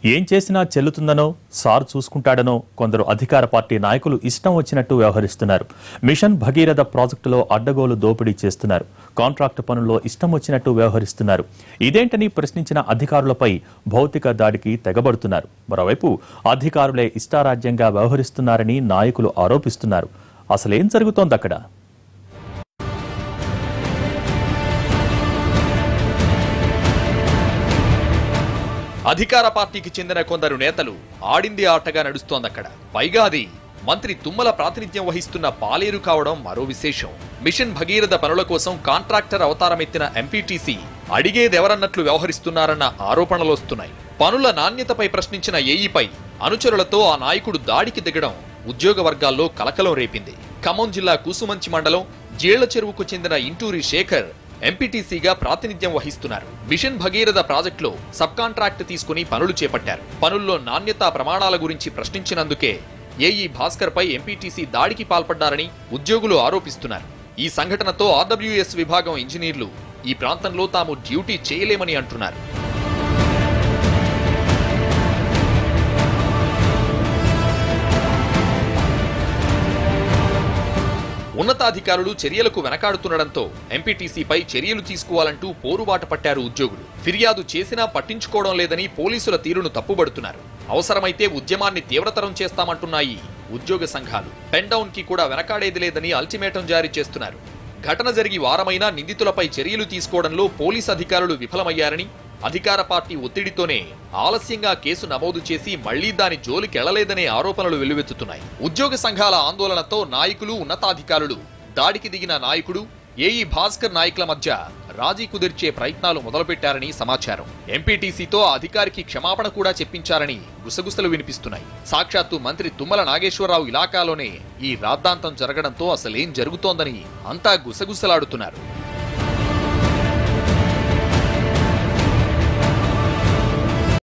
ఏం చేసినా చెల్లుతుందనో సార్ చూసుకుంటాడనో కొందరు అధికార పార్టీ నాయకులు ఇష్టం వచ్చినట్టు వ్యవహరిస్తున్నారు మిషన్ భగీరథ ప్రాజెక్టులో అడ్డగోలు దోపిడీ చేస్తున్నారు కాంట్రాక్టు పనుల్లో ఇష్టం వచ్చినట్టు వ్యవహరిస్తున్నారు ఇదేంటని ప్రశ్నించిన అధికారులపై భౌతిక దాడికి తెగబడుతున్నారు మరోవైపు అధికారులే ఇష్టారాజ్యంగా వ్యవహరిస్తున్నారని నాయకులు ఆరోపిస్తున్నారు అసలేం జరుగుతోంది అక్కడ అధికార పార్టీకి చెందిన కొందరు నేతలు ఆడింది ఆటగా నడుస్తోందక్కడ పైగా అది మంత్రి తుమ్మల ప్రాతినిధ్యం వహిస్తున్న పాలేరు కావడం మరో విశేషం మిషన్ భగీరథ పనుల కోసం కాంట్రాక్టర్ అవతారమెత్తిన ఎంపీటీసీ అడిగేదెవరన్నట్లు వ్యవహరిస్తున్నారన్న ఆరోపణలొస్తున్నాయి పనుల నాణ్యతపై ప్రశ్నించిన ఏఈపై అనుచరులతో ఆ నాయకుడు దాడికి దిగడం ఉద్యోగ వర్గాల్లో కలకలం రేపింది ఖమ్మం జిల్లా కూసుమంచి మండలం జీళ్ల చెరువుకు చెందిన ఇంటూరి శేఖర్ ఎంపీటీసీగా ప్రాతినిధ్యం వహిస్తున్నారు మిషన్ భగీరథ ప్రాజెక్టులో సబ్ కాంట్రాక్ట్ తీసుకుని పనులు చేపట్టారు పనుల్లో నాణ్యతా ప్రమాణాల గురించి ప్రశ్నించినందుకే ఏఈ భాస్కర్ పై ఎంపీటీసీ దాడికి పాల్పడ్డారని ఉద్యోగులు ఆరోపిస్తున్నారు ఈ సంఘటనతో ఆర్డబ్ల్యూఎస్ విభాగం ఇంజనీర్లు ఈ ప్రాంతంలో తాము డ్యూటీ చేయలేమని అంటున్నారు ఉన్నతాధికారులు చర్యలకు వెనకాడుతుండటంతో ఎంపీటీసీపై చర్యలు తీసుకోవాలంటూ పోరుబాట పట్టారు ఉద్యోగులు ఫిర్యాదు చేసినా పట్టించుకోవడం లేదని పోలీసుల తీరును తప్పుబడుతున్నారు అవసరమైతే ఉద్యమాన్ని తీవ్రతరం చేస్తామంటున్నాయి ఉద్యోగ సంఘాలు పెన్ డౌన్ కి కూడా వెనకాడేది లేదని అల్టిమేటం జారీ చేస్తున్నారు ఘటన జరిగి వారమైనా నిందితులపై చర్యలు తీసుకోవడంలో పోలీస్ అధికారులు విఫలమయ్యారని అధికార పార్టీ ఒత్తిడితోనే ఆలస్యంగా కేసు నమోదు చేసి మళ్లీ దాని జోలికెళ్లలేదనే ఆరోపణలు వెల్లువెత్తుతున్నాయి ఉద్యోగ సంఘాల ఆందోళనతో నాయకులు ఉన్నతాధికారులు దాడికి దిగిన నాయకుడు ఏఈ భాస్కర్ నాయకుల మధ్య రాజీ కుదిర్చే ప్రయత్నాలు మొదలుపెట్టారని సమాచారం ఎంపీటీసీతో ఆ అధికారికి క్షమాపణ కూడా చెప్పించారని గుసగుసలు వినిపిస్తున్నాయి సాక్షాత్తు మంత్రి తుమ్మల నాగేశ్వరరావు ఇలాకాలోనే ఈ రాద్ధాంతం జరగడంతో అసలేం జరుగుతోందని అంతా గుసగుసలాడుతున్నారు